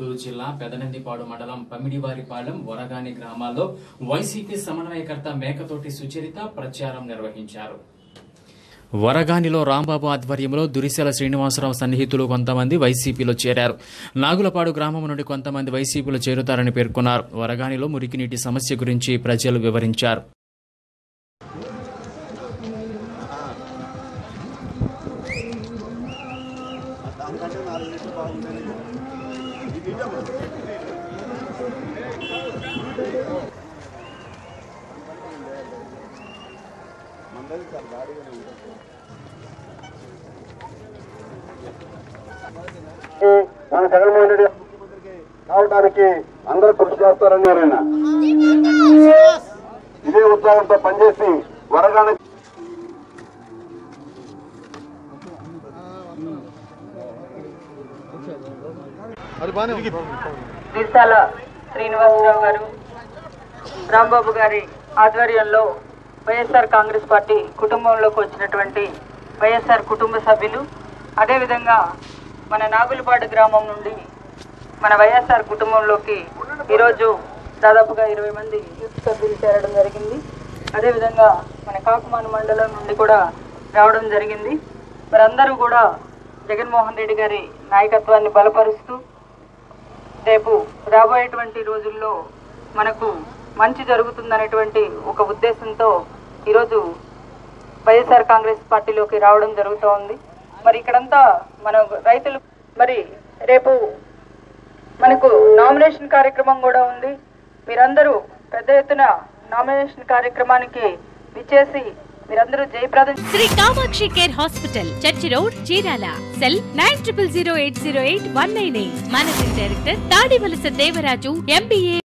గుంటూరు జిల్లా పెదనందిపాడు మండలం పమిడివారిపాలెం వరగాని గ్రామాల్లో వైసీపీ సమన్వయకర్త మేకతోటి సుచరిత ప్రచారం నిర్వహించారు వరగానిలో రాంబాబు ఆధ్వర్యంలో దురిశెల శ్రీనివాసరావు సన్నిహితులు కొంతమంది వైసీపీలో చేరారు నాగులపాడు గ్రామం నుండి కొంతమంది వైసీపీలో చేరుతారని పేర్కొన్నారు వరగానిలో మురికినీటి సమస్య గురించి ప్రజలు వివరించారు దానికంటే నాలుగు లీటర్లు బాగుంటుంది ఇది ఇవ్వమ్మా. మందది సార్ భారీగానే ఉంటుంది మన జగన్మోహన్ రెడ్డి ముఖ్యమంత్రికి కావడానికి అందరూ కృషి చేస్తారని ఆయన ఇదే ఉత్సాహంతో పనిచేసి వరగానే దిశాల శ్రీనివాసరావు గారు రాంబాబు గారి ఆధ్వర్యంలో వైఎస్ఆర్ కాంగ్రెస్ పార్టీ కుటుంబంలోకి వచ్చినటువంటి వైఎస్ఆర్ కుటుంబ సభ్యులు అదేవిధంగా మన నాగులపాడు గ్రామం నుండి మన వైఎస్ఆర్ కుటుంబంలోకి ఈరోజు దాదాపుగా ఇరవై మంది యూత్ సభ్యులు చేరడం జరిగింది అదేవిధంగా మన కాకుమాన మండలం నుండి కూడా రావడం జరిగింది వారందరూ కూడా జగన్మోహన్ రెడ్డి గారి నాయకత్వాన్ని బలపరుస్తూ రేపు రాబోయేటువంటి రోజుల్లో మనకు మంచి జరుగుతుందనేటువంటి ఒక ఉద్దేశంతో ఈరోజు వైఎస్ఆర్ కాంగ్రెస్ పార్టీలోకి రావడం జరుగుతూ ఉంది మరి ఇక్కడంతా మన రైతులు మరి రేపు మనకు నామినేషన్ కార్యక్రమం కూడా ఉంది మీరందరూ పెద్ద ఎత్తున నామినేషన్ కార్యక్రమానికి విచ్చేసి మీరందరూ జయప్రదం Shri Kamakshi care hospital church road Chirala cell nine triple zero eight zero eight one nine eight managing director Tadivalasa Devaraju MBA